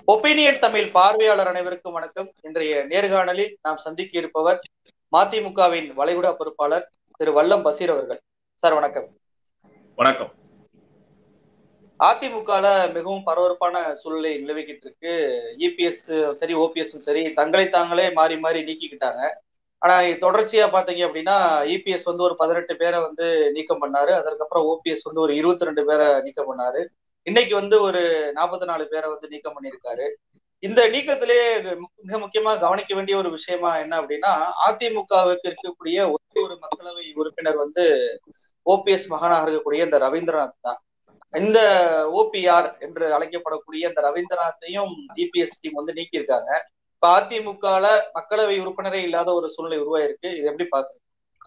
opinion Tamil பார்வையாளர் அனைவருக்கும் வணக்கம் இன்றைய நேர்காணலில் நாம் சந்திக்க இருப்பவர் மதிமுகவின் வளைகுடா பொறுப்பாளர் திரு வல்லம் பசீர் அவர்கள் சார் வணக்கம் வணக்கம் அதிமுகல மிகவும் பரபரப்பான சூழ்நிலை நிலவிக்கிட்டு இருக்கு இபிஎஸ் சரி ஓபிஎஸ் சரி தங்களை தாங்களே மாறி மாறி நீக்கிக்கிட்டாங்க ஆனா தொடர்ச்சியா பாத்தீங்க அப்படின்னா இபிஎஸ் வந்து ஒரு பதினெட்டு பேரை வந்து நீக்கம் பண்ணாரு அதற்கப்புறம் ஓபிஎஸ் வந்து ஒரு இருபத்தி ரெண்டு பேரை நீக்கம் பண்ணாரு இன்னைக்கு வந்து ஒரு நாற்பத்தி நாலு பேரை வந்து நீக்கம் பண்ணியிருக்காரு இந்த நீக்கத்திலே மிக முக்கியமா கவனிக்க வேண்டிய ஒரு விஷயமா என்ன அப்படின்னா அதிமுகவுக்கு இருக்கக்கூடிய ஒரே ஒரு மக்களவை உறுப்பினர் வந்து ஓபிஎஸ் மகனாக இருக்கக்கூடிய இந்த ரவீந்திரநாத் தான் இந்த ஓபிஆர் என்று அழைக்கப்படக்கூடிய இந்த ரவீந்திரநாத்தையும் இபிஎஸ் டீம் வந்து நீக்கியிருக்காங்க இப்ப அதிமுகல மக்களவை உறுப்பினரே இல்லாத ஒரு சூழ்நிலை உருவாயிருக்கு இது எப்படி பாக்குறீங்க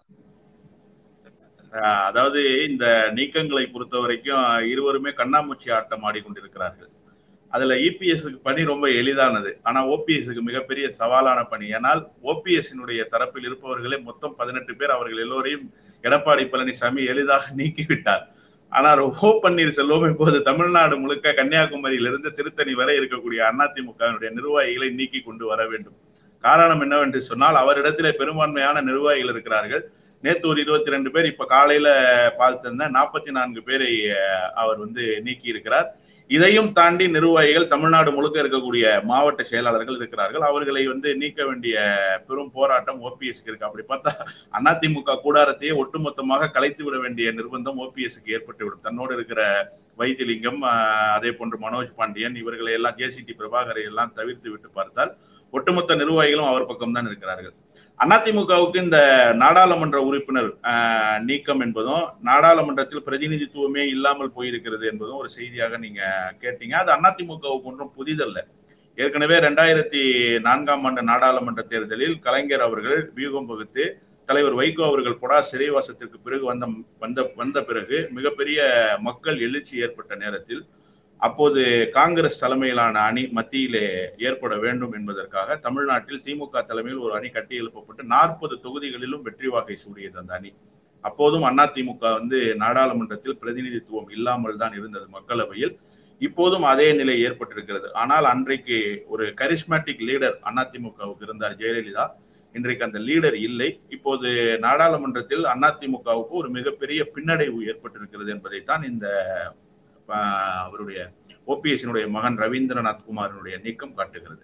அதாவது இந்த நீக்கங்களை பொறுத்த வரைக்கும் இருவருமே கண்ணாமூச்சி ஆட்டம் ஆடிக்கொண்டிருக்கிறார்கள் அதுல இபிஎஸ்க்கு பணி ரொம்ப எளிதானது ஆனா ஓபிஎஸ்க்கு மிகப்பெரிய சவாலான பணி ஏனால் ஓபிஎஸ்னுடைய தரப்பில் இருப்பவர்களே மொத்தம் பதினெட்டு பேர் அவர்கள் எல்லோரையும் எடப்பாடி பழனிசாமி எளிதாக நீக்கிவிட்டார் ஆனால் ஓ பன்னீர்செல்வம் இப்போது தமிழ்நாடு முழுக்க கன்னியாகுமரியிலிருந்து திருத்தணி வரை இருக்கக்கூடிய அதிமுகவினுடைய நிர்வாகிகளை நீக்கி கொண்டு வர வேண்டும் காரணம் என்னவென்று சொன்னால் அவரிடத்திலே பெரும்பான்மையான நிர்வாகிகள் இருக்கிறார்கள் நேற்று ஒரு இருபத்தி ரெண்டு பேர் இப்ப காலையில பார்த்திருந்தேன் நாற்பத்தி நான்கு பேரை அவர் வந்து நீக்கி இருக்கிறார் இதையும் தாண்டி நிர்வாகிகள் தமிழ்நாடு முழுக்க இருக்கக்கூடிய மாவட்ட செயலாளர்கள் இருக்கிறார்கள் அவர்களை வந்து நீக்க வேண்டிய பெரும் போராட்டம் ஓபிஎஸ்க்கு இருக்கு அப்படி பார்த்தா அதிமுக கூடாரத்தையே ஒட்டுமொத்தமாக கலைத்து விட வேண்டிய நிர்பந்தம் ஓபிஎஸ்க்கு ஏற்பட்டுவிடும் தன்னோடு இருக்கிற வைத்திலிங்கம் அதே போன்று மனோஜ் பாண்டியன் இவர்களை எல்லாம் ஜேசிடி பிரபாகரை எல்லாம் தவிர்த்து விட்டு பார்த்தால் ஒட்டுமொத்த நிர்வாகிகளும் அவர் பக்கம்தான் இருக்கிறார்கள் அதிமுகவுக்கு இந்த நாடாளுமன்ற உறுப்பினர் நீக்கம் என்பதும் நாடாளுமன்றத்தில் பிரதிநிதித்துவமே இல்லாமல் போயிருக்கிறது என்பதும் ஒரு செய்தியாக நீங்க கேட்டீங்க அது அதிமுகவுக்கு ஒன்றும் புதிதல்ல ஏற்கனவே ரெண்டாயிரத்தி நான்காம் ஆண்டு நாடாளுமன்ற தேர்தலில் கலைஞர் அவர்கள் வியூகம் வகுத்து தலைவர் வைகோ அவர்கள் பொடா சிறைவாசத்திற்கு பிறகு வந்த வந்த வந்த பிறகு மிகப்பெரிய மக்கள் எழுச்சி ஏற்பட்ட நேரத்தில் அப்போது காங்கிரஸ் தலைமையிலான அணி மத்தியிலே ஏற்பட வேண்டும் என்பதற்காக தமிழ்நாட்டில் திமுக தலைமையில் ஒரு அணி கட்டி எழுப்பப்பட்டு நாற்பது தொகுதிகளிலும் வெற்றி வாகை சூடியது அந்த அணி அப்போதும் அதிமுக வந்து நாடாளுமன்றத்தில் பிரதிநிதித்துவம் இல்லாமல் தான் இருந்தது மக்களவையில் இப்போதும் அதே நிலை ஏற்பட்டிருக்கிறது ஆனால் அன்றைக்கு ஒரு கரிஸ்மேட்டிக் லீடர் அதிமுகவுக்கு இருந்தார் ஜெயலலிதா இன்றைக்கு அந்த லீடர் இல்லை இப்போது நாடாளுமன்றத்தில் அதிமுகவுக்கு ஒரு மிகப்பெரிய பின்னடைவு ஏற்பட்டிருக்கிறது என்பதைத்தான் இந்த அவருடைய ஓபிஎஸ்னுடைய மகன் ரவீந்திரநாத் குமாரனுடைய நீக்கம் காட்டுகிறது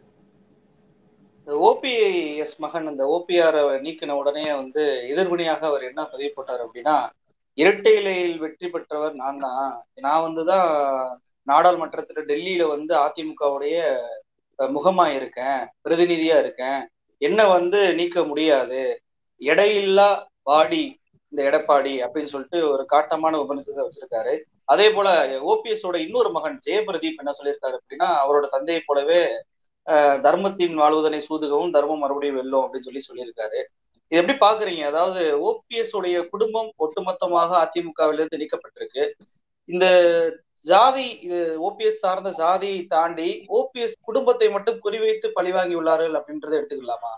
ஓபிஎஸ் மகன் இந்த ஓபிஆர் நீக்கின உடனே வந்து எதிர்வினையாக அவர் என்ன பதிவு போட்டார் அப்படின்னா இரட்டை இலையில் வெற்றி பெற்றவர் நான் தான் நான் வந்துதான் நாடாளுமன்றத்துல டெல்லியில வந்து அதிமுகவுடைய முகமா இருக்கேன் பிரதிநிதியா இருக்கேன் என்ன வந்து நீக்க முடியாது எடையில்லா வாடி இந்த எடப்பாடி அப்படின்னு சொல்லிட்டு ஒரு காட்டமான உபநிஷத்தை வச்சிருக்காரு அதே போல ஓபிஎஸ் ஓட இன்னொரு மகன் ஜெயபிரதீப் என்ன சொல்லியிருக்காரு அப்படின்னா அவரோட தந்தையை போலவே தர்மத்தின் வாழ்வதனை சூதுகவும் தர்மம் மறுபடியும் வெல்லும் அப்படின்னு சொல்லி சொல்லியிருக்காரு இது எப்படி பாக்குறீங்க அதாவது ஓபிஎஸ் உடைய குடும்பம் ஒட்டுமொத்தமாக அதிமுகவிலிருந்து நீக்கப்பட்டிருக்கு இந்த ஜாதி இது ஓபிஎஸ் சார்ந்த ஜாதியை தாண்டி ஓபிஎஸ் குடும்பத்தை மட்டும் குறிவைத்து பழிவாங்கி உள்ளார்கள் அப்படின்றத எடுத்துக்கலாமா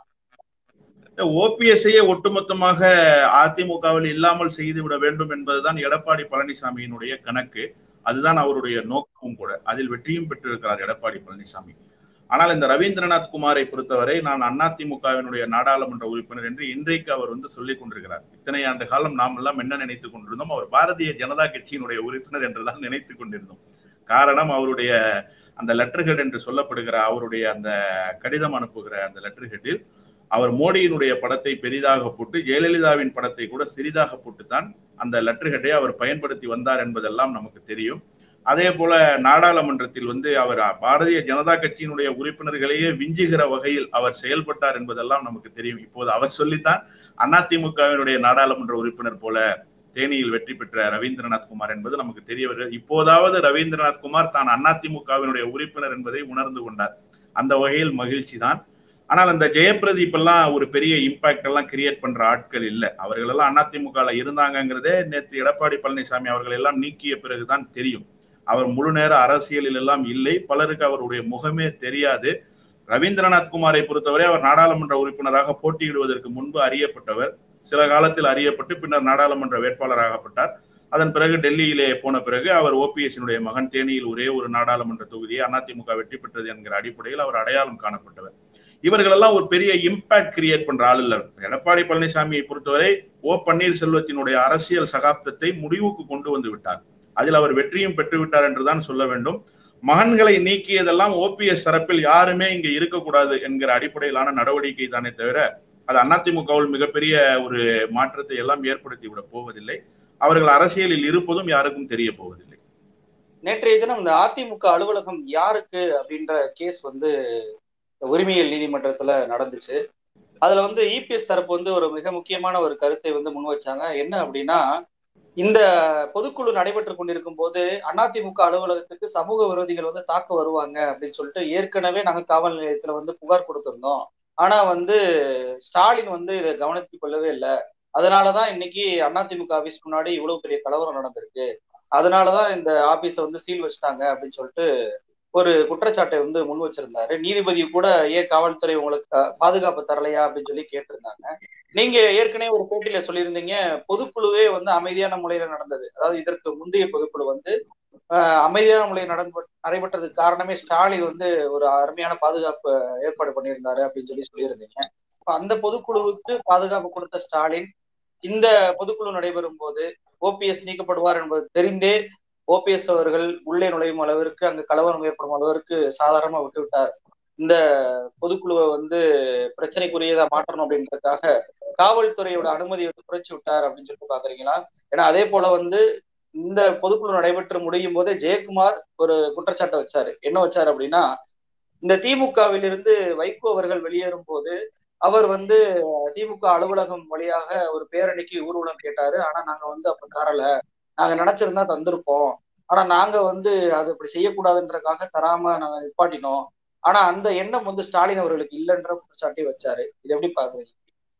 ஓபிஎஸ்ஐயே ஒட்டுமொத்தமாக அதிமுகவில் இல்லாமல் செய்து விட வேண்டும் என்பதுதான் எடப்பாடி பழனிசாமியினுடைய கணக்கு அதுதான் அவருடைய நோக்கமும் கூட அதில் வெற்றியும் பெற்றிருக்கிறார் எடப்பாடி பழனிசாமி ஆனால் இந்த ரவீந்திரநாத் குமாரை பொறுத்தவரை நான் அதிமுகவினுடைய நாடாளுமன்ற உறுப்பினர் என்று இன்றைக்கு அவர் வந்து சொல்லிக் கொண்டிருக்கிறார் இத்தனை ஆண்டு காலம் நாம் எல்லாம் என்ன நினைத்துக் கொண்டிருந்தோம் அவர் பாரதிய ஜனதா கட்சியினுடைய உறுப்பினர் என்றுதான் நினைத்துக் கொண்டிருந்தோம் காரணம் அவருடைய அந்த லெட்டர் ஹெட் என்று சொல்லப்படுகிற அவருடைய அந்த கடிதம் அனுப்புகிற அந்த லெட்டர் ஹெட்டில் அவர் மோடியினுடைய படத்தை பெரிதாக போட்டு ஜெயலலிதாவின் படத்தை கூட சிறிதாக போட்டுத்தான் அந்த லெட்டர் ஹெட்டை அவர் பயன்படுத்தி வந்தார் என்பதெல்லாம் நமக்கு தெரியும் அதே போல நாடாளுமன்றத்தில் வந்து அவர் பாரதிய ஜனதா கட்சியினுடைய உறுப்பினர்களையே விஞ்சுகிற வகையில் அவர் செயல்பட்டார் என்பதெல்லாம் நமக்கு தெரியும் இப்போது அவர் சொல்லித்தான் அதிமுகவினுடைய நாடாளுமன்ற உறுப்பினர் போல தேனியில் வெற்றி பெற்ற ரவீந்திரநாத் குமார் என்பது நமக்கு தெரிய வருகிறது இப்போதாவது ரவீந்திரநாத் குமார் தான் அதிமுகவினுடைய உறுப்பினர் என்பதை உணர்ந்து கொண்டார் அந்த வகையில் மகிழ்ச்சி தான் ஆனால் அந்த ஜெயபிரதீப் எல்லாம் ஒரு பெரிய இம்பாக்ட் எல்லாம் கிரியேட் பண்ற ஆட்கள் இல்லை அவர்கள் எல்லாம் அதிமுக இருந்தாங்கிறதே நேற்று எடப்பாடி பழனிசாமி அவர்கள் எல்லாம் நீக்கிய பிறகுதான் தெரியும் அவர் முழு நேர அரசியலில் எல்லாம் இல்லை பலருக்கு அவருடைய முகமே தெரியாது ரவீந்திரநாத் குமாரை பொறுத்தவரை அவர் நாடாளுமன்ற உறுப்பினராக போட்டியிடுவதற்கு முன்பு அறியப்பட்டவர் சில காலத்தில் அறியப்பட்டு பின்னர் நாடாளுமன்ற வேட்பாளராகப்பட்டார் அதன் பிறகு டெல்லியிலே போன பிறகு அவர் ஓபிஎஸ்னுடைய மகன் தேனியில் ஒரே ஒரு நாடாளுமன்ற தொகுதியை அதிமுக வெற்றி பெற்றது என்கிற அடிப்படையில் அவர் அடையாளம் காணப்பட்டவர் இவர்களெல்லாம் ஒரு பெரிய இம்பாக்ட் கிரியேட் பண்ற ஆள் இல்ல எடப்பாடி பழனிசாமியை பொறுத்தவரை ஓ பன்னீர்செல்வத்தினுடைய அரசியல் சகாப்தத்தை முடிவுக்கு கொண்டு வந்து விட்டார் அதில் அவர் வெற்றியும் பெற்று விட்டார் என்றுதான் சொல்ல வேண்டும் மகன்களை நீக்கியதெல்லாம் ஓபிஎஸ் தரப்பில் யாருமே இங்க இருக்கக்கூடாது என்கிற அடிப்படையிலான நடவடிக்கை தானே தவிர அது அதிமுகவில் மிகப்பெரிய ஒரு மாற்றத்தை எல்லாம் ஏற்படுத்தி விட போவதில்லை அவர்கள் அரசியலில் இருப்பதும் யாருக்கும் தெரிய போவதில்லை நேற்றைய தினம் இந்த அதிமுக அலுவலகம் யாருக்கு அப்படின்ற கேஸ் வந்து உரிமையல் நீதிமன்றத்துல நடந்துச்சு அதுல வந்து இபிஎஸ் தரப்பு வந்து ஒரு மிக முக்கியமான ஒரு கருத்தை வந்து முன் வச்சாங்க என்ன அப்படின்னா இந்த பொதுக்குழு நடைபெற்று கொண்டிருக்கும் போது அதிமுக அலுவலகத்துக்கு சமூக விரோதிகள் வந்து தாக்க வருவாங்க அப்படின்னு சொல்லிட்டு ஏற்கனவே நாங்க காவல் நிலையத்துல வந்து புகார் கொடுத்திருந்தோம் ஆனா வந்து ஸ்டாலின் வந்து இதை கவனித்துக் கொள்ளவே இல்லை அதனாலதான் இன்னைக்கு அதிமுக ஆபீஸ் முன்னாடி இவ்வளவு பெரிய கலவரம் நடந்திருக்கு அதனாலதான் இந்த ஆபீஸை வந்து சீல் வச்சிட்டாங்க அப்படின்னு சொல்லிட்டு ஒரு குற்றச்சாட்டை வந்து முன் வச்சிருந்தாரு நீதிபதி கூட ஏன் காவல்துறை உங்களுக்கு பாதுகாப்பு தரலையா அப்படின்னு சொல்லி கேட்டிருந்தாங்க நீங்க ஏற்கனவே ஒரு பேட்டியில சொல்லியிருந்தீங்க பொதுக்குழுவே வந்து அமைதியான முறையில நடந்தது அதாவது இதற்கு முந்தைய பொதுக்குழு வந்து அமைதியான முறையில் நடந்து நடைபெற்றதுக்கு காரணமே ஸ்டாலின் வந்து ஒரு அருமையான பாதுகாப்பு ஏற்பாடு பண்ணியிருந்தாரு அப்படின்னு சொல்லி சொல்லியிருந்தீங்க அந்த பொதுக்குழுவுக்கு பாதுகாப்பு கொடுத்த ஸ்டாலின் இந்த பொதுக்குழு நடைபெறும் போது ஓபிஎஸ் நீக்கப்படுவார் என்பது தெரிந்தே ஓபிஎஸ் அவர்கள் உள்ளே நுழையும் அளவிற்கு அங்கு கலவரம் ஏற்படும் அளவிற்கு சாதாரணமா விட்டு விட்டார் இந்த பொதுக்குழுவை வந்து பிரச்சனைக்குரியதா மாற்றணும் அப்படின்றதுக்காக காவல்துறையோட அனுமதி வந்து குறைச்சு விட்டார் அப்படின்னு சொல்லிட்டு பாக்குறீங்களா ஏன்னா அதே போல வந்து இந்த பொதுக்குழு நடைபெற்று முடியும் போதே ஜெயக்குமார் ஒரு குற்றச்சாட்டை வச்சாரு என்ன வச்சாரு அப்படின்னா இந்த திமுகவிலிருந்து வைகோ அவர்கள் வெளியேறும் போது அவர் வந்து திமுக அலுவலகம் வழியாக ஒரு பேரணிக்கு ஊர்வலம் கேட்டாரு ஆனா நாங்க வந்து அப்ப தரல நாங்க நினைச்சிருந்தா தந்திருப்போம் ஆனா நாங்க வந்து அது அப்படி செய்யக்கூடாதுன்றக்காக தராம நாங்க நிப்பாட்டினோம் ஆனா அந்த எண்ணம் வந்து ஸ்டாலின் அவர்களுக்கு இல்லைன்ற குற்றச்சாட்டை வச்சாரு இது எப்படி பாக்குறீங்க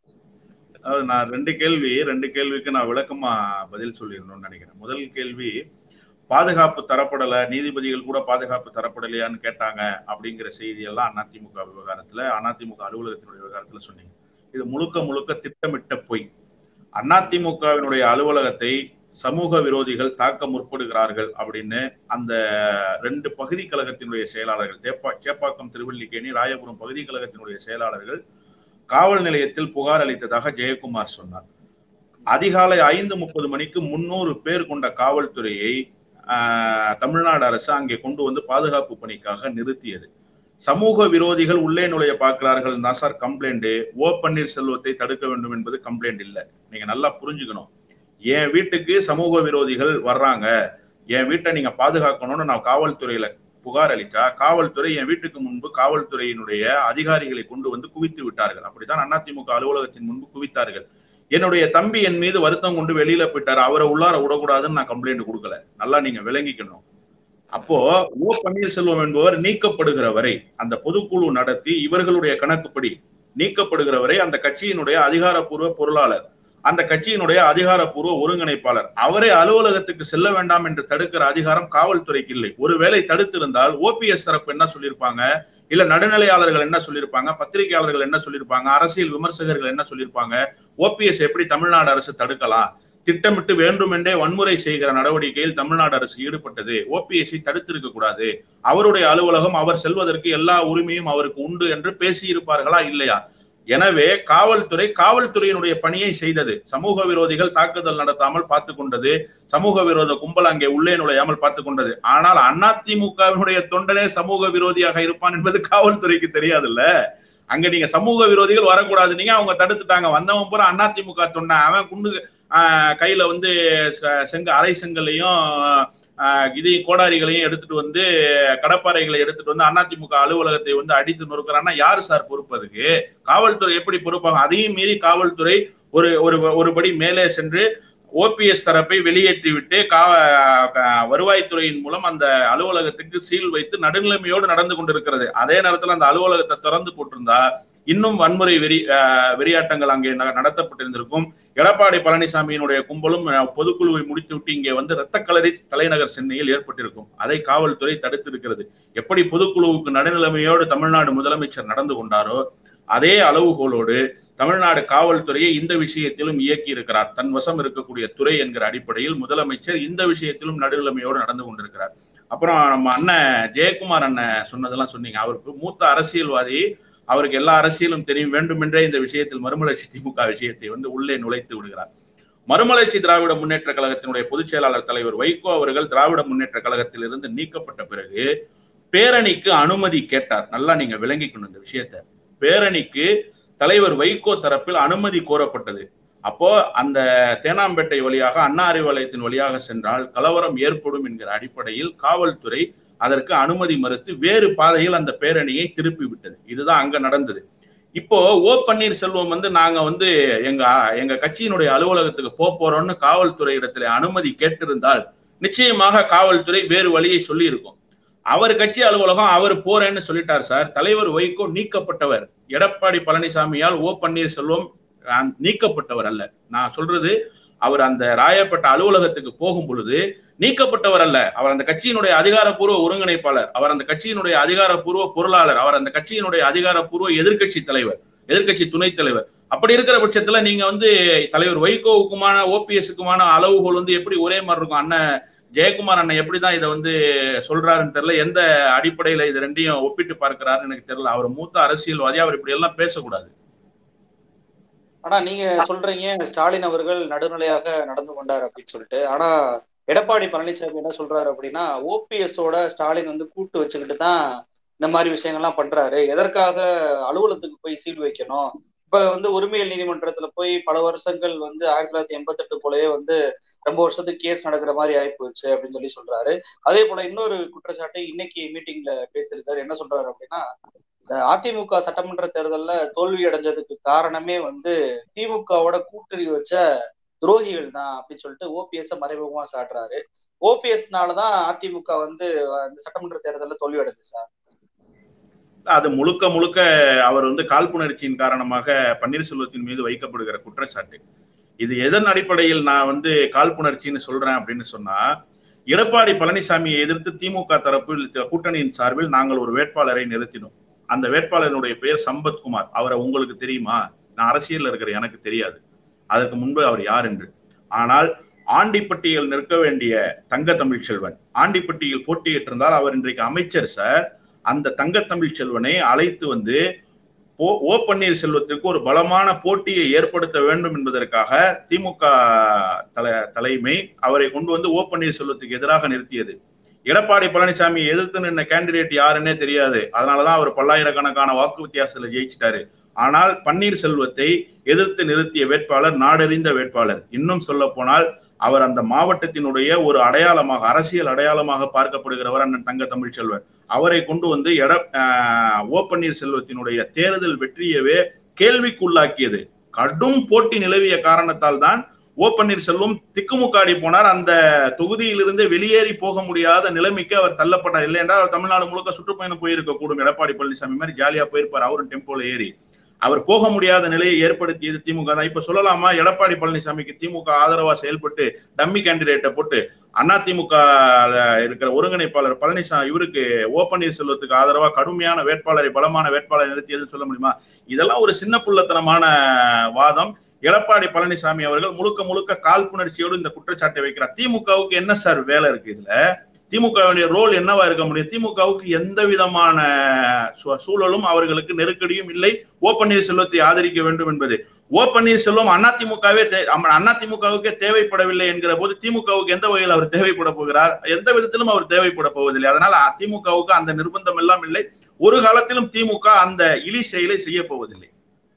அதாவது நான் ரெண்டு கேள்வி ரெண்டு கேள்விக்கு நான் விளக்கமா பதில் சொல்லிடணும்னு நினைக்கிறேன் முதல் கேள்வி பாதுகாப்பு தரப்படல நீதிபதிகள் கூட பாதுகாப்பு தரப்படலையான்னு கேட்டாங்க அப்படிங்கிற செய்தி எல்லாம் அதிமுக விவகாரத்துல அதிமுக அலுவலகத்தினுடைய விவகாரத்துல சொன்னீங்க இது முழுக்க முழுக்க திட்டமிட்ட பொய் அதிமுகவினுடைய அலுவலகத்தை சமூக விரோதிகள் தாக்க முற்படுகிறார்கள் அப்படின்னு அந்த ரெண்டு பகுதி கழகத்தினுடைய செயலாளர்கள் தேப்பா சேப்பாக்கம் திருவல்லிக்கேணி ராயபுரம் பகுதி கழகத்தினுடைய செயலாளர்கள் காவல் நிலையத்தில் புகார் அளித்ததாக ஜெயக்குமார் சொன்னார் அதிகாலை ஐந்து முப்பது மணிக்கு முன்னூறு பேர் கொண்ட காவல்துறையை தமிழ்நாடு அரசு அங்கே கொண்டு வந்து பாதுகாப்பு பணிக்காக நிறுத்தியது சமூக விரோதிகள் உள்ளே நுழைய பார்க்கிறார்கள் தான் சார் கம்ப்ளைண்ட் ஓ பன்னீர்செல்வத்தை தடுக்க வேண்டும் என்பது கம்ப்ளைண்ட் இல்லை நீங்க நல்லா புரிஞ்சுக்கணும் என் வீட்டுக்கு சமூக விரோதிகள் வர்றாங்க என் வீட்டை நீங்க பாதுகாக்கணும்னு நான் காவல்துறையில புகார் அளித்தா காவல்துறை என் வீட்டுக்கு முன்பு காவல்துறையினுடைய அதிகாரிகளை கொண்டு வந்து குவித்து விட்டார்கள் அப்படித்தான் அதிமுக அலுவலகத்தின் முன்பு குவித்தார்கள் என்னுடைய தம்பி என் மீது வருத்தம் கொண்டு வெளியில போயிட்டாரு அவரை உள்ளார விடக்கூடாதுன்னு நான் கம்ப்ளைண்ட் கொடுக்கல நல்லா நீங்க விளங்கிக்கணும் அப்போ ஓ பன்னீர்செல்வம் என்பவர் நீக்கப்படுகிற வரை அந்த பொதுக்குழு நடத்தி இவர்களுடைய கணக்குப்படி நீக்கப்படுகிற வரை அந்த கட்சியினுடைய அதிகாரப்பூர்வ பொருளாளர் அந்த கட்சியினுடைய அதிகாரப்பூர்வ ஒருங்கிணைப்பாளர் அவரே அலுவலகத்துக்கு செல்ல வேண்டாம் என்று தடுக்கிற அதிகாரம் காவல்துறைக்கு இல்லை ஒருவேளை தடுத்திருந்தால் ஓபிஎஸ் தரப்பு என்ன சொல்லியிருப்பாங்க இல்ல நடுநிலையாளர்கள் என்ன சொல்லியிருப்பாங்க பத்திரிகையாளர்கள் என்ன சொல்லியிருப்பாங்க அரசியல் விமர்சகர்கள் என்ன சொல்லியிருப்பாங்க ஓபிஎஸ் எப்படி தமிழ்நாடு அரசு தடுக்கலாம் திட்டமிட்டு வேண்டுமென்றே வன்முறை செய்கிற நடவடிக்கையில் தமிழ்நாடு அரசு ஈடுபட்டது ஓபிஎஸ்ஐ தடுத்திருக்க கூடாது அவருடைய அலுவலகம் அவர் செல்வதற்கு எல்லா உரிமையும் அவருக்கு உண்டு என்று பேசியிருப்பார்களா இல்லையா எனவே காவல்துறை காவல்துறையினுடைய பணியை செய்தது சமூக விரோதிகள் தாக்குதல் நடத்தாமல் பார்த்து கொண்டது சமூக விரோத கும்பல் அங்கே உள்ளே நுழையாமல் பார்த்து கொண்டது ஆனால் அதிமுகவினுடைய தொண்டனே சமூக விரோதியாக இருப்பான் என்பது காவல்துறைக்கு தெரியாதுல்ல அங்க நீங்க சமூக விரோதிகள் வரக்கூடாது நீங்க அவங்க தடுத்துட்டாங்க வந்தவன் பூரா அதிமுக தொண்டை அவன் குண்டு கையில வந்து செங்க அரை செங்கல்லையும் இதையும் கோடாரிகளையும் எடுத்துட்டு வந்து கடப்பாறைகளை எடுத்துட்டு வந்து அதிமுக அலுவலகத்தை வந்து அடித்து நொறுக்கிறான்னா யாரு சார் பொறுப்பு அதுக்கு காவல்துறை எப்படி பொறுப்பாங்க அதையும் மீறி காவல்துறை ஒரு ஒரு ஒருபடி மேலே சென்று ஓபிஎஸ் தரப்பை வெளியேற்றி விட்டு கா வருவாய்த்துறையின் மூலம் அந்த அலுவலகத்துக்கு சீல் வைத்து நடுநிலைமையோடு நடந்து கொண்டிருக்கிறது அதே நேரத்தில் அந்த அலுவலகத்தை திறந்து போட்டிருந்தா இன்னும் வன்முறை வெறி வெறியாட்டங்கள் அங்கே நடத்தப்பட்டிருந்திருக்கும் எடப்பாடி பழனிசாமியினுடைய கும்பலும் பொதுக்குழுவை முடித்துவிட்டு இங்கே வந்து இரத்த கலரி தலைநகர் சென்னையில் ஏற்பட்டிருக்கும் அதை காவல்துறை தடுத்திருக்கிறது எப்படி பொதுக்குழுவுக்கு நடுநிலைமையோடு தமிழ்நாடு முதலமைச்சர் நடந்து கொண்டாரோ அதே அளவுகோலோடு தமிழ்நாடு காவல்துறையை இந்த விஷயத்திலும் இயக்கி இருக்கிறார் தன் வசம் இருக்கக்கூடிய துறை என்கிற அடிப்படையில் முதலமைச்சர் இந்த விஷயத்திலும் நடுநிலைமையோடு நடந்து கொண்டிருக்கிறார் அப்புறம் நம்ம அண்ணன் ஜெயக்குமார் அண்ணன் சொன்னதெல்லாம் சொன்னீங்க அவருக்கு மூத்த அரசியல்வாதி அவருக்கு எல்லா அரசியலும் தெரியும் வேண்டுமென்றே இந்த விஷயத்தில் மறுமலர்ச்சி திமுக விஷயத்தை வந்து உள்ளே நுழைத்து விடுகிறார் மறுமலர்ச்சி திராவிட முன்னேற்ற கழகத்தினுடைய பொதுச் செயலாளர் தலைவர் வைகோ அவர்கள் திராவிட முன்னேற்ற கழகத்தில் இருந்து நீக்கப்பட்ட பிறகு பேரணிக்கு அனுமதி கேட்டார் நல்லா நீங்க விளங்கிக்கணும் இந்த விஷயத்த பேரணிக்கு தலைவர் வைகோ தரப்பில் அனுமதி கோரப்பட்டது அப்போ அந்த தேனாம்பேட்டை வழியாக அண்ணா அறிவாலயத்தின் வழியாக சென்றால் கலவரம் ஏற்படும் என்கிற அடிப்படையில் காவல்துறை அதற்கு அனுமதி மறுத்து வேறு பாதையில் அந்த பேரணியை திருப்பி விட்டது இதுதான் அங்க நடந்தது இப்போ ஓ பன்னீர்செல்வம் வந்து நாங்க வந்து எங்க எங்க கட்சியினுடைய அலுவலகத்துக்கு போக போறோம்னு காவல்துறை இடத்துல அனுமதி கேட்டிருந்தால் நிச்சயமாக காவல்துறை வேறு வழியை சொல்லி இருக்கும் அவர் கட்சி அலுவலகம் அவர் போறேன்னு சொல்லிட்டார் சார் தலைவர் வைகோ நீக்கப்பட்டவர் எடப்பாடி பழனிசாமியால் ஓ பன்னீர்செல்வம் நீக்கப்பட்டவர் அல்ல நான் சொல்றது அவர் அந்த ராயப்பட்ட அலுவலகத்துக்கு போகும் பொழுது நீக்கப்பட்டவர் அல்ல அவர் அந்த கட்சியினுடைய அதிகாரப்பூர்வ ஒருங்கிணைப்பாளர் அவர் அந்த கட்சியினுடைய அதிகாரப்பூர்வ பொருளாளர் அவர் அந்த கட்சியினுடைய அதிகாரப்பூர்வ எதிர்கட்சி தலைவர் எதிர்கட்சி துணைத் தலைவர் அப்படி இருக்கிற பட்சத்துல நீங்க வந்து தலைவர் வைகோவுக்குமான ஓபிஎஸ்க்குமான அளவுகோல் வந்து எப்படி ஒரே மாதிரி இருக்கும் அண்ணன் ஜெயக்குமார் அண்ணன் எப்படிதான் இதை வந்து சொல்றாருன்னு தெரியல எந்த அடிப்படையில இது ரெண்டையும் ஒப்பிட்டு பார்க்கிறாருன்னு எனக்கு தெரியல அவர் மூத்த அரசியல்வாதி அவர் இப்படி எல்லாம் பேசக்கூடாது ஆனா நீங்க சொல்றீங்க ஸ்டாலின் அவர்கள் நடுநிலையாக நடந்து கொண்டார் அப்படின்னு சொல்லிட்டு ஆனா எடப்பாடி பழனிசாமி என்ன சொல்றாரு அப்படின்னா ஓபிஎஸோட ஸ்டாலின் வந்து கூட்டு வச்சுக்கிட்டு தான் இந்த மாதிரி விஷயங்கள்லாம் பண்றாரு எதற்காக அலுவலகத்துக்கு போய் சீல் வைக்கணும் இப்ப வந்து உரிமையல் நீதிமன்றத்துல போய் பல வருஷங்கள் வந்து ஆயிரத்தி தொள்ளாயிரத்தி எண்பத்தி எட்டு போலயே வந்து ரொம்ப வருஷத்துக்கு கேஸ் நடக்கிற மாதிரி ஆயிப்போச்சு அப்படின்னு சொல்லி சொல்றாரு அதே போல இன்னொரு குற்றச்சாட்டு இன்னைக்கு மீட்டிங்ல பேசியிருக்காரு என்ன சொல்றாரு அப்படின்னா அதிமுக சட்டமன்ற தேர்தல்ல தோல்வி அடைஞ்சதுக்கு காரணமே வந்து திமுகவோட கூட்டணி வச்ச துரோகிகள் தான் அப்படின்னு சொல்லிட்டு ஓபிஎஸ் மறைமுகமா சாட்டுறாரு ஓபிஎஸ்னாலதான் அதிமுக வந்து இந்த சட்டமன்ற தேர்தலில் தோல்வி அடைஞ்சு சார் அது முழுக்க முழுக்க அவர் வந்து காழ்ப்புணர்ச்சியின் காரணமாக பன்னீர்செல்வத்தின் மீது வைக்கப்படுகிற குற்றச்சாட்டு இது எதன் அடிப்படையில் நான் வந்து காழ்ப்புணர்ச்சின்னு சொல்றேன் அப்படின்னு சொன்னா எடப்பாடி பழனிசாமியை எதிர்த்து திமுக தரப்பில் கூட்டணியின் சார்பில் நாங்கள் ஒரு வேட்பாளரை நிறுத்தினோம் அந்த வேட்பாளரினுடைய பெயர் சம்பத்குமார் அவரை உங்களுக்கு தெரியுமா நான் அரசியல் இருக்கிற எனக்கு தெரியாது அதற்கு முன்பு அவர் யார் என்று ஆனால் ஆண்டிப்பட்டியில் நிற்க வேண்டிய தங்க தமிழ் செல்வன் ஆண்டிப்பட்டியில் போட்டியிட்டிருந்தால் அவர் இன்றைக்கு அமைச்சர் சார் அந்த தங்க தமிழ் செல்வனை அழைத்து வந்து ஓ பன்னீர்செல்வத்திற்கு ஒரு பலமான போட்டியை ஏற்படுத்த வேண்டும் என்பதற்காக திமுக தலை தலைமை அவரை கொண்டு வந்து ஓ பன்னீர்செல்வத்துக்கு எதிராக நிறுத்தியது எடப்பாடி பழனிசாமி எதிர்த்து நின்ன கேண்டிடேட் யாருன்னே தெரியாது அதனாலதான் அவர் பல்லாயிரக்கணக்கான வாக்கு வித்தியாசத்துல ஜெயிச்சிட்டாரு ஆனால் பன்னீர்செல்வத்தை எதிர்த்து நிறுத்திய வேட்பாளர் நாடறிந்த வேட்பாளர் இன்னும் சொல்ல போனால் அவர் அந்த மாவட்டத்தினுடைய ஒரு அடையாளமாக அரசியல் அடையாளமாக பார்க்கப்படுகிறவர் அண்ணன் தங்க தமிழ்ச்செல்வன் அவரை கொண்டு வந்து எட ஓ பன்னீர்செல்வத்தினுடைய தேர்தல் வெற்றியவே கேள்விக்குள்ளாக்கியது கடும் போட்டி நிலவிய காரணத்தால் தான் ஓ பன்னீர்செல்வம் திக்குமுக்காடி போனார் அந்த தொகுதியிலிருந்து வெளியேறி போக முடியாத நிலைமைக்கு அவர் தள்ளப்பட்டார் இல்லை என்றால் அவர் தமிழ்நாடு முழுக்க சுற்றுப்பயணம் போயிருக்க கூடும் எடப்பாடி பழனிசாமி மாதிரி ஜாலியா போயிருப்பார் அவரும் டெம்போல ஏறி அவர் போக முடியாத நிலையை ஏற்படுத்தியது திமுக தான் இப்ப சொல்லலாமா எடப்பாடி பழனிசாமிக்கு திமுக ஆதரவா செயல்பட்டு டம்மி கேண்டிடேட்டை போட்டு அண்ணா திமுக இருக்கிற ஒருங்கிணைப்பாளர் பழனிசாமி இவருக்கு ஓ பன்னீர்செல்வத்துக்கு ஆதரவா கடுமையான வேட்பாளரை பலமான வேட்பாளர் நிறுத்தியதுன்னு சொல்ல முடியுமா இதெல்லாம் ஒரு சின்ன புள்ளத்தனமான வாதம் எடப்பாடி பழனிசாமி அவர்கள் முழுக்க முழுக்க காழ்ப்புணர்ச்சியோடு இந்த குற்றச்சாட்டை வைக்கிறார் திமுகவுக்கு என்ன சார் வேலை இருக்கு இதுல திமுகவுடைய ரோல் என்னவா இருக்க முடியும் திமுகவுக்கு எந்த விதமான சூழலும் அவர்களுக்கு நெருக்கடியும் இல்லை ஓ பன்னீர்செல்வத்தை ஆதரிக்க வேண்டும் என்பது ஓ பன்னீர்செல்வம் அதிமுகவே அதிமுகவுக்கே தேவைப்படவில்லை என்கிற போது திமுகவுக்கு எந்த வகையில் அவர் தேவைப்பட போகிறார் எந்த விதத்திலும் அவர் தேவைப்பட போவதில்லை அதனால அதிமுகவுக்கு அந்த நிர்பந்தம் எல்லாம் இல்லை ஒரு காலத்திலும் திமுக அந்த இழி செயலை செய்ய போவதில்லை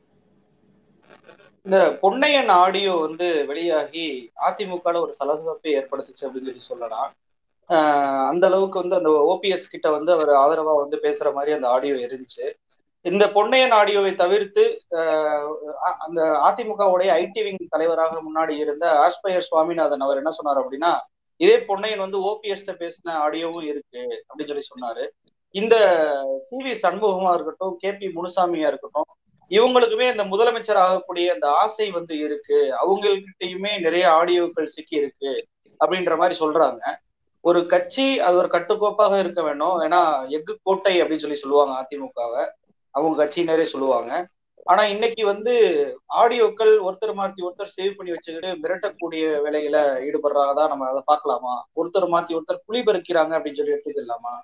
இந்த பொன்னையன் ஆடியோ வந்து வெளியாகி அதிமுக ஒரு சலசலப்பை ஏற்படுத்துச்சு அப்படின்னு சொல்லி சொல்லலாம் அந்த அளவுக்கு வந்து அந்த ஓபிஎஸ் கிட்ட வந்து அவர் ஆதரவா வந்து பேசுற மாதிரி அந்த ஆடியோ இருந்துச்சு இந்த பொன்னையன் ஆடியோவை தவிர்த்து அந்த அதிமுகவுடைய ஐடி விங் தலைவராக முன்னாடி இருந்த ஆஸ்பயர் சுவாமிநாதன் அவர் என்ன சொன்னார் அப்படின்னா இதே பொன்னையன் வந்து ஓபிஎஸ்ட பேசின ஆடியோவும் இருக்கு அப்படின்னு சொல்லி சொன்னாரு இந்த டி வி சண்முகமா இருக்கட்டும் கே பி முனுசாமியா இருக்கட்டும் இவங்களுக்குமே இந்த முதலமைச்சர் ஆகக்கூடிய அந்த ஆசை வந்து இருக்கு அவங்ககிட்டயுமே நிறைய ஆடியோக்கள் சிக்கி இருக்கு அப்படின்ற மாதிரி சொல்றாங்க ஒரு கட்சி அது ஒரு கட்டுக்கோப்பாக இருக்க வேணும் ஏன்னா எஃகு கோட்டை அப்படின்னு சொல்லி சொல்லுவாங்க அதிமுகவை அவங்க கட்சியினரே சொல்லுவாங்க ஆனா இன்னைக்கு வந்து ஆடியோக்கள் ஒருத்தர் மாத்தி ஒருத்தர் சேவ் பண்ணி வச்சுக்கிட்டு மிரட்டக்கூடிய வேலையில ஈடுபடுறாங்க தான் நம்ம அதை பார்க்கலாமா ஒருத்தர் மாத்தி ஒருத்தர் குழி பறிக்கிறாங்க அப்படின்னு சொல்லி எடுத்துக்கலாமா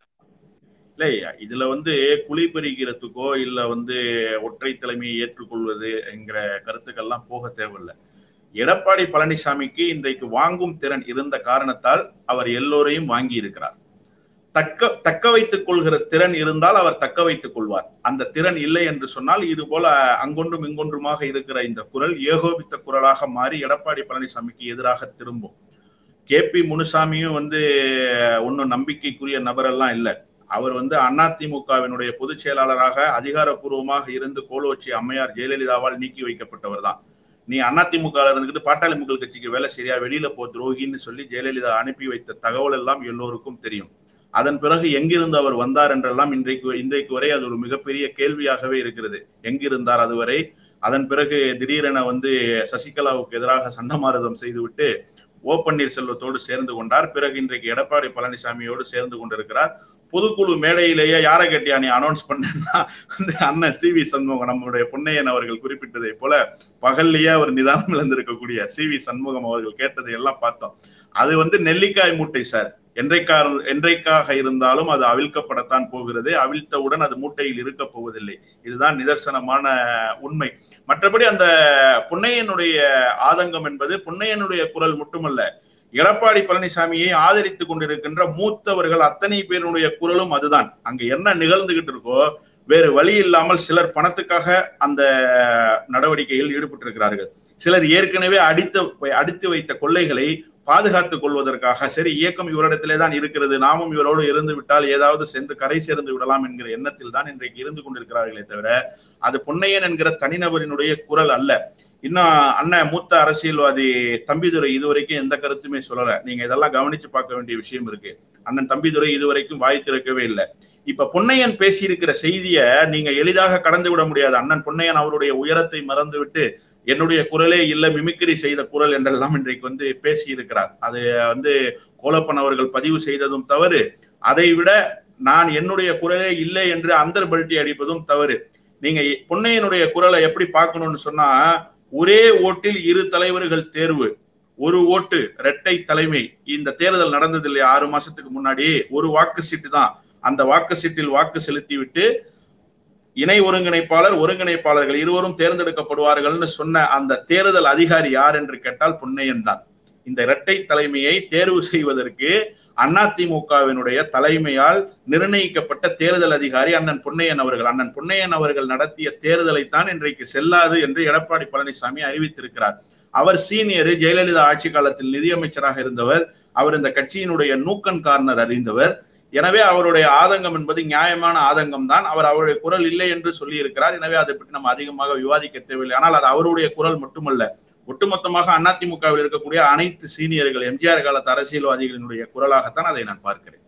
இல்லை இதுல வந்து குழி பறிக்கிறதுக்கோ இல்ல வந்து ஒற்றை தலைமையை ஏற்றுக்கொள்வது என்கிற கருத்துக்கள்லாம் போக தேவையில்லை எடப்பாடி பழனிசாமிக்கு இன்றைக்கு வாங்கும் திறன் இருந்த காரணத்தால் அவர் எல்லோரையும் வாங்கி இருக்கிறார் தக்க தக்க வைத்துக் கொள்கிற திறன் இருந்தால் அவர் தக்க வைத்துக் கொள்வார் அந்த திறன் இல்லை என்று சொன்னால் இது போல அங்கொன்றும் இங்கொன்றுமாக இருக்கிற இந்த குரல் ஏகோபித்த குரலாக மாறி எடப்பாடி பழனிசாமிக்கு எதிராக திரும்பும் கே பி முனுசாமியும் வந்து ஒன்னும் நம்பிக்கைக்குரிய நபரெல்லாம் இல்லை அவர் வந்து அதிமுகவினுடைய பொதுச் செயலாளராக அதிகாரப்பூர்வமாக இருந்து கோலோச்சி அம்மையார் ஜெயலலிதாவால் நீக்கி வைக்கப்பட்டவர் தான் நீ அதிமுக இருந்துகிட்டு பாட்டாளி மக்கள் கட்சிக்கு வேலை சரியா வெளியில போ துரோகின்னு சொல்லி ஜெயலலிதா அனுப்பி வைத்த தகவல் எல்லாம் எல்லோருக்கும் தெரியும் அதன் பிறகு எங்கிருந்து அவர் வந்தார் என்றெல்லாம் இன்றைக்கு இன்றைக்கு வரை அது ஒரு மிகப்பெரிய கேள்வியாகவே இருக்கிறது எங்கிருந்தார் அதுவரை அதன் பிறகு திடீரென வந்து சசிகலாவுக்கு எதிராக சண்டமாரதம் செய்துவிட்டு ஓ பன்னீர்செல்வத்தோடு சேர்ந்து கொண்டார் பிறகு இன்றைக்கு எடப்பாடி பழனிசாமியோடு சேர்ந்து கொண்டிருக்கிறார் பொதுக்குழு மேடையிலேயே யாரை கேட்டியா நீ அனௌன்ஸ் பண்ணா வந்து அண்ணன் சி வி சண்முகம் நம்மளுடைய பொன்னையன் அவர்கள் குறிப்பிட்டதை போல பகல்லையே அவர் நிதானம் இழந்திருக்கக்கூடிய சி வி சண்முகம் அவர்கள் கேட்டதை எல்லாம் பார்த்தோம் அது வந்து நெல்லிக்காய் மூட்டை சார் என்றைக்காக என்றைக்காக இருந்தாலும் அது அவிழ்க்கப்படத்தான் போகிறது அவிழ்த்தவுடன் அது மூட்டையில் இருக்க போவதில்லை இதுதான் நிதர்சனமான உண்மை மற்றபடி அந்த புன்னையனுடைய ஆதங்கம் என்பது புன்னையனுடைய குரல் மட்டுமல்ல எடப்பாடி பழனிசாமியை ஆதரித்துக் கொண்டிருக்கின்ற மூத்தவர்கள் அத்தனை பேருடைய குரலும் அதுதான் அங்க என்ன நிகழ்ந்துகிட்டு இருக்கோ வேறு வழி இல்லாமல் சிலர் பணத்துக்காக அந்த நடவடிக்கையில் ஈடுபட்டிருக்கிறார்கள் சிலர் ஏற்கனவே அடித்து அடித்து வைத்த கொள்ளைகளை பாதுகாத்துக் கொள்வதற்காக சரி இயக்கம் இவரிடத்திலே தான் இருக்கிறது நாமும் இவரோடு இருந்து விட்டால் ஏதாவது சென்று கரை சேர்ந்து விடலாம் என்கிற எண்ணத்தில் தான் இன்றைக்கு இருந்து கொண்டிருக்கிறார்களே தவிர அது பொன்னையன் என்கிற தனிநபரினுடைய குரல் அல்ல இன்னும் அண்ணன் மூத்த அரசியல்வாதி தம்பிதுரை இதுவரைக்கும் எந்த கருத்துமே சொல்லல நீங்க இதெல்லாம் கவனிச்சு பார்க்க வேண்டிய விஷயம் இருக்கு அண்ணன் தம்பிதுரை இதுவரைக்கும் வாய் திறக்கவே இல்லை இப்ப பொன்னையன் பேசியிருக்கிற செய்திய நீங்க எளிதாக கடந்து விட முடியாது அண்ணன் பொன்னையன் அவருடைய உயரத்தை மறந்துவிட்டு என்னுடைய குரலே இல்ல மிமிக்ரி செய்த குரல் என்றெல்லாம் இன்றைக்கு வந்து பேசி இருக்கிறார் அது வந்து கோலப்பன் அவர்கள் பதிவு செய்ததும் தவறு அதை விட நான் என்னுடைய குரலே இல்லை என்று அந்தர் பல்ட்டி அடிப்பதும் தவறு நீங்க பொன்னையனுடைய குரலை எப்படி பார்க்கணும்னு சொன்னா ஒரே ஓட்டில் இரு தலைவர்கள் தேர்வு ஒரு ஓட்டு இரட்டை தலைமை இந்த தேர்தல் நடந்தது இல்லையா ஆறு மாசத்துக்கு முன்னாடி ஒரு வாக்கு சீட்டு தான் அந்த வாக்கு சீட்டில் வாக்கு செலுத்தி விட்டு இணை ஒருங்கிணைப்பாளர் ஒருங்கிணைப்பாளர்கள் இருவரும் தேர்ந்தெடுக்கப்படுவார்கள்னு சொன்ன அந்த தேர்தல் அதிகாரி யார் என்று கேட்டால் பொன்னையன் தான் இந்த இரட்டை தலைமையை தேர்வு செய்வதற்கு அதிமுகவினுடைய தலைமையால் நிர்ணயிக்கப்பட்ட தேர்தல் அதிகாரி அண்ணன் பொன்னையன் அவர்கள் அண்ணன் பொன்னையன் அவர்கள் நடத்திய தேர்தலை தான் இன்றைக்கு செல்லாது என்று எடப்பாடி பழனிசாமி அறிவித்திருக்கிறார் அவர் சீனியர் ஜெயலலிதா ஆட்சி காலத்தில் நிதியமைச்சராக இருந்தவர் அவர் இந்த கட்சியினுடைய நூக்கன் கார்னர் அறிந்தவர் எனவே அவருடைய ஆதங்கம் என்பது நியாயமான ஆதங்கம் தான் அவர் அவருடைய குரல் இல்லை என்று சொல்லி இருக்கிறார் எனவே அதை பற்றி நம்ம அதிகமாக விவாதிக்க தேவையில்லை ஆனால் அது அவருடைய குரல் மட்டுமல்ல ஒட்டுமொத்தமாக அதிமுகவில் இருக்கக்கூடிய அனைத்து சீனியர்கள் எம்ஜிஆர் காலத்து அரசியல்வாதிகளினுடைய குரலாகத்தான் அதை நான் பார்க்கிறேன்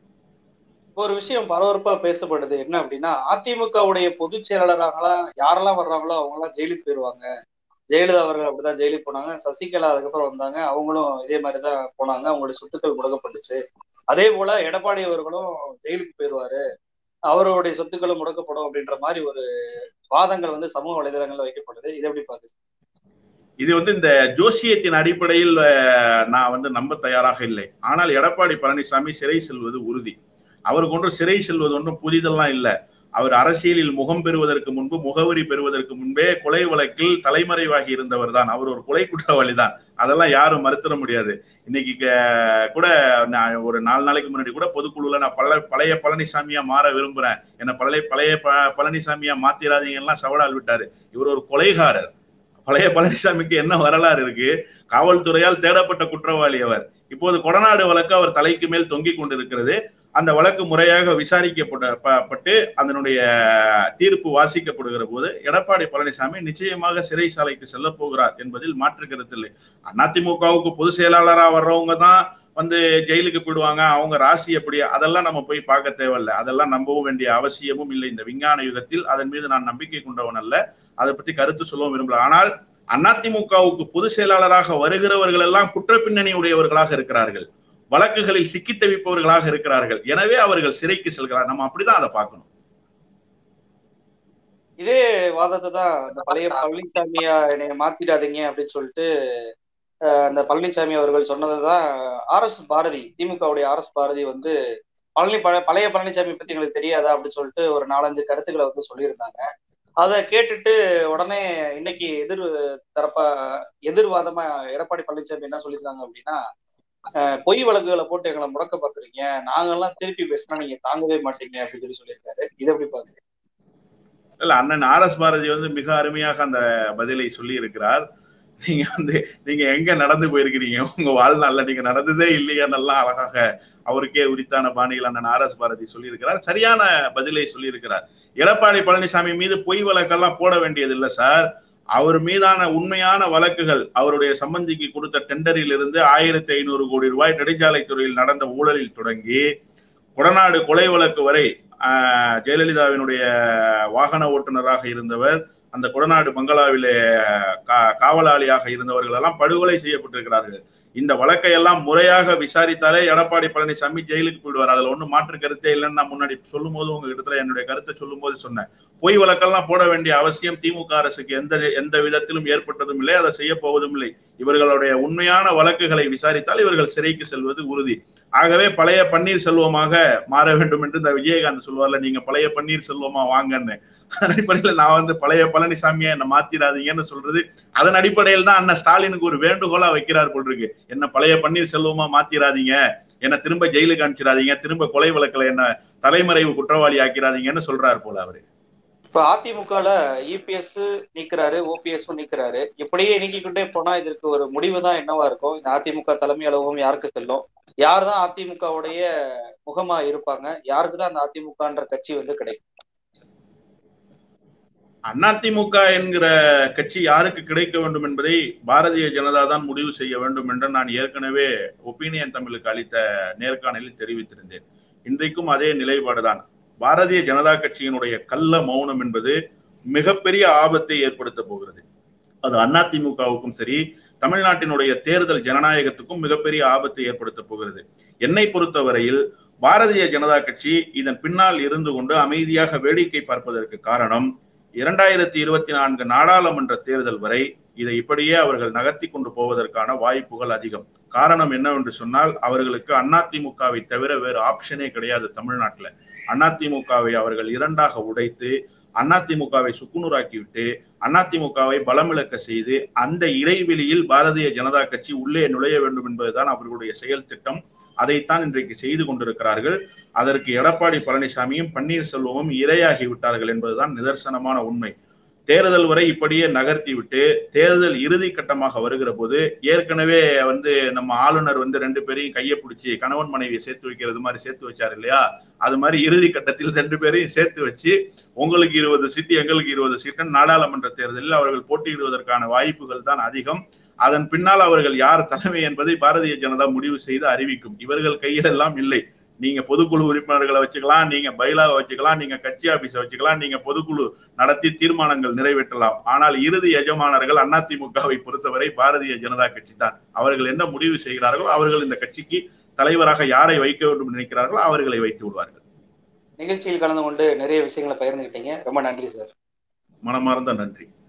ஒரு விஷயம் பரபரப்பா பேசப்படுது என்ன அப்படின்னா அதிமுகவுடைய பொதுச் செயலாளராகலாம் யாரெல்லாம் வர்றாங்களோ அவங்க எல்லாம் ஜெயிலுக்கு போயிருவாங்க ஜெயலலிதா அவர்கள் அப்படிதான் ஜெயிலுக்கு போனாங்க சசிகலா அதுக்கப்புறம் வந்தாங்க அவங்களும் இதே மாதிரிதான் போனாங்க அவங்களுடைய சொத்துக்கள் முடக்கப்பட்டுச்சு அதே போல எடப்பாடி அவர்களும் ஜெயிலுக்கு போயிடுவாரு அவருடைய சொத்துக்களும் முடக்கப்படும் அப்படின்ற மாதிரி ஒரு வாதங்கள் வந்து சமூக வலைதளங்கள்ல வைக்கப்படுது இதை எப்படி பாக்குது இது வந்து இந்த ஜோசியத்தின் அடிப்படையில் நான் வந்து நம்ப தயாராக இல்லை ஆனால் எடப்பாடி பழனிசாமி சிறை செல்வது உறுதி அவருக்கு ஒன்றும் சிறை செல்வது ஒன்றும் புதிதெல்லாம் இல்லை அவர் அரசியலில் முகம் பெறுவதற்கு முன்பு முகவரி பெறுவதற்கு முன்பே கொலை வழக்கில் தலைமறைவாகி இருந்தவர் தான் அவர் ஒரு கொலை குற்றவாளி தான் அதெல்லாம் யாரும் மறுத்திட முடியாது இன்னைக்கு கூட நான் ஒரு நாலு நாளைக்கு முன்னாடி கூட பொதுக்குழுல நான் பல பழைய பழனிசாமியா மாற விரும்புறேன் என்ன பழைய பழைய பழனிசாமியா மாத்திராதீங்கலாம் சவடால் விட்டாரு இவர் ஒரு கொலைகாரர் பழைய பழனிசாமிக்கு என்ன வரலாறு இருக்கு காவல்துறையால் தேடப்பட்ட குற்றவாளி அவர் இப்போது கொடநாடு வழக்கு அவர் தலைக்கு மேல் தொங்கிக் கொண்டிருக்கிறது அந்த வழக்கு முறையாக விசாரிக்கப்பட்டு அதனுடைய தீர்ப்பு வாசிக்கப்படுகிற போது எடப்பாடி பழனிசாமி நிச்சயமாக சிறைசாலைக்கு செல்ல போகிறார் என்பதில் மாற்று கருத்தில்லை அதிமுகவுக்கு பொதுச் செயலாளராக வர்றவங்க தான் வந்து ஜெயிலுக்கு போயிடுவாங்க அவங்க ராசி எப்படி அதெல்லாம் நம்ம போய் பார்க்க தேவையில்லை அதெல்லாம் நம்பவும் வேண்டிய அவசியமும் இல்லை இந்த விஞ்ஞான யுகத்தில் அதன் மீது நான் நம்பிக்கை கொண்டவன் அல்ல அதை பத்தி கருத்து சொல்லவும் விரும்பல ஆனால் அதிமுகவுக்கு பொதுச் செயலாளராக வருகிறவர்கள் எல்லாம் குற்ற பின்னணி உடையவர்களாக இருக்கிறார்கள் வழக்குகளில் சிக்கி தவிப்பவர்களாக இருக்கிறார்கள் எனவே அவர்கள் சிறைக்கு செல்கிறார் நம்ம அப்படிதான் அதை பார்க்கணும் இதே வாதத்தை தான் அந்த பழைய பழனிசாமியா என்னைய மாத்திடாதீங்க அப்படின்னு சொல்லிட்டு அந்த பழனிசாமி அவர்கள் சொன்னதை தான் ஆர் எஸ் பாரதி திமுகவுடைய ஆர் எஸ் பாரதி வந்து பழனி பழைய பழனிசாமி பத்தி எங்களுக்கு தெரியாதா அப்படின்னு சொல்லிட்டு ஒரு நாலஞ்சு கருத்துக்களை வந்து சொல்லியிருந்தாங்க அதை கேட்டுட்டு உடனே இன்னைக்கு எதிர் தரப்பா எதிர்வாதமா எடப்பாடி பழனிசாமி என்ன சொல்லியிருக்காங்க அப்படின்னா பொய் வழக்குகளை போட்டு எங்களை முடக்க பாக்குறீங்க நாங்கெல்லாம் திருப்பி பேசினா நீங்க தாங்கவே மாட்டீங்க அப்படின்னு சொல்லி சொல்லியிருக்காரு இதை எப்படி பாக்குறீங்க இல்ல அண்ணன் ஆர் எஸ் பாரதி வந்து மிக அருமையாக அந்த பதிலை சொல்லி இருக்கிறார் நீங்க வந்து நீங்க எங்க நடந்து போயிருக்கிறீங்க உங்க வாழ்நாள்ல நீங்க நடந்ததே இல்லையா நல்லா அழகாக அவருக்கே உரித்தான பாணியில் அண்ணன் ஆர் எஸ் பாரதி சொல்லியிருக்கிறார் சரியான பதிலை சொல்லியிருக்கிறார் எடப்பாடி பழனிசாமி மீது பொய் வழக்கெல்லாம் போட வேண்டியது இல்லை சார் அவர் மீதான உண்மையான வழக்குகள் அவருடைய சம்பந்திக்கு கொடுத்த டெண்டரில் இருந்து ஆயிரத்தி ஐநூறு கோடி ரூபாய் நெடுஞ்சாலைத்துறையில் நடந்த ஊழலில் தொடங்கி கொடநாடு கொலை வழக்கு வரை ஜெயலலிதாவினுடைய வாகன ஓட்டுநராக இருந்தவர் அந்த கொடநாடு பங்களாவிலே காவலாளியாக இருந்தவர்கள் எல்லாம் படுகொலை செய்யப்பட்டிருக்கிறார்கள் இந்த வழக்கை எல்லாம் முறையாக விசாரித்தாலே எடப்பாடி பழனிசாமி ஜெயிலுக்கு போயிடுவார் அதுல ஒன்றும் மாற்று கருத்தே இல்லைன்னு நான் முன்னாடி சொல்லும் போது உங்க இடத்துல என்னுடைய கருத்தை சொல்லும் போது சொன்னேன் பொய் வழக்கெல்லாம் போட வேண்டிய அவசியம் திமுக அரசுக்கு எந்த எந்த விதத்திலும் ஏற்பட்டதும் இல்லை அதை செய்ய போவதும் இல்லை இவர்களுடைய உண்மையான வழக்குகளை விசாரித்தால் இவர்கள் சிறைக்கு செல்வது உறுதி ஆகவே பழைய பன்னீர் செல்வமாக மாற வேண்டும் என்று இந்த விஜயகாந்த் சொல்வார்ல நீங்க பழைய பன்னீர் செல்வமா வாங்கன்னு அதன் அடிப்படையில் நான் வந்து பழைய பழனிசாமியை என்ன மாத்திராதீங்கன்னு சொல்றது அதன் அடிப்படையில் தான் அண்ணன் ஸ்டாலினுக்கு ஒரு வேண்டுகோளா வைக்கிறார் போல் இருக்கு என்ன பழைய பன்னீர் செல்வமா மாத்திராதீங்க என்ன திரும்ப ஜெயிலுக்கு அனுப்பிச்சிடாதீங்க திரும்ப கொலை வழக்கில் என்ன தலைமறைவு குற்றவாளி ஆக்கிறாதீங்கன்னு சொல்றாரு போல அவரு இப்ப அதிமுகல இபிஎஸ் நீக்கிறாரு ஓபிஎஸ் நீக்கிறாரு இப்படியே நீக்கிக்கிட்டே போனா இதற்கு ஒரு முடிவு தான் என்னவா இருக்கும் இந்த அதிமுக தலைமை அலுவலகம் யாருக்கு செல்லும் யார் தான் அதிமுகவுடைய முகமா இருப்பாங்க யாருக்கு தான் அந்த அதிமுகன்ற கட்சி வந்து கிடைக்கும் அதிமுக என்கிற கட்சி யாருக்கு கிடைக்க வேண்டும் என்பதை பாரதிய ஜனதா தான் முடிவு செய்ய வேண்டும் என்று நான் ஏற்கனவே ஒப்பீனியன் தமிழுக்கு அளித்த நேர்காணலில் தெரிவித்திருந்தேன் இன்றைக்கும் அதே நிலைப்பாடுதான் பாரதிய ஜனதா கட்சியினுடைய கள்ள மௌனம் என்பது மிகப்பெரிய ஆபத்தை ஏற்படுத்த போகிறது அது அதிமுகவுக்கும் சரி தமிழ்நாட்டினுடைய தேர்தல் ஜனநாயகத்துக்கும் மிகப்பெரிய ஆபத்தை ஏற்படுத்த போகிறது என்னை பொறுத்தவரையில் பாரதிய ஜனதா கட்சி இதன் பின்னால் இருந்து கொண்டு அமைதியாக வேடிக்கை பார்ப்பதற்கு காரணம் இரண்டாயிரத்தி இருபத்தி நான்கு நாடாளுமன்ற தேர்தல் வரை இதை இப்படியே அவர்கள் நகர்த்தி கொண்டு போவதற்கான வாய்ப்புகள் அதிகம் காரணம் என்னவென்று சொன்னால் அவர்களுக்கு அதிமுகவை தவிர வேறு ஆப்ஷனே கிடையாது தமிழ்நாட்டில் அதிமுகவை அவர்கள் இரண்டாக உடைத்து அதிமுகவை சுக்குநூறாக்கிவிட்டு அதிமுகவை பலமிழக்க செய்து அந்த இடைவெளியில் பாரதிய ஜனதா கட்சி உள்ளே நுழைய வேண்டும் என்பதுதான் அவர்களுடைய செயல் திட்டம் அதைத்தான் இன்றைக்கு செய்து கொண்டிருக்கிறார்கள் அதற்கு எடப்பாடி பழனிசாமியும் பன்னீர்செல்வமும் இரையாகி விட்டார்கள் என்பதுதான் நிதர்சனமான உண்மை தேர்தல் வரை இப்படியே நகர்த்தி விட்டு தேர்தல் இறுதி கட்டமாக வருகிற போது ஏற்கனவே வந்து நம்ம ஆளுநர் வந்து ரெண்டு பேரையும் கையை பிடிச்சி கணவன் மனைவியை சேர்த்து வைக்கிறது மாதிரி சேர்த்து வச்சார் இல்லையா அது மாதிரி இறுதி கட்டத்தில் ரெண்டு பேரையும் சேர்த்து வச்சு உங்களுக்கு இருபது சீட்டு எங்களுக்கு இருபது சீட்டு நாடாளுமன்ற தேர்தலில் அவர்கள் போட்டியிடுவதற்கான வாய்ப்புகள் தான் அதிகம் அதன் பின்னால் அவர்கள் யார் தலைமை என்பதை பாரதிய ஜனதா முடிவு செய்து அறிவிக்கும் இவர்கள் கையில் எல்லாம் இல்லை நீங்க பொதுக்குழு உறுப்பினர்களை வச்சுக்கலாம் நீங்க பைலாவை வச்சுக்கலாம் நீங்க கட்சி ஆபீஸை வச்சுக்கலாம் நீங்க பொதுக்குழு நடத்தி தீர்மானங்கள் நிறைவேற்றலாம் ஆனால் இறுதி எஜமானர்கள் அதிமுகவை பொறுத்தவரை பாரதிய ஜனதா கட்சி தான் அவர்கள் என்ன முடிவு செய்கிறார்களோ அவர்கள் இந்த கட்சிக்கு தலைவராக யாரை வைக்க வேண்டும் நினைக்கிறார்களோ அவர்களை வைத்து விடுவார்கள் நிகழ்ச்சியில் கலந்து கொண்டு நிறைய விஷயங்களை பகிர்ந்துக்கிட்டீங்க ரொம்ப நன்றி சார் மனமார்ந்த நன்றி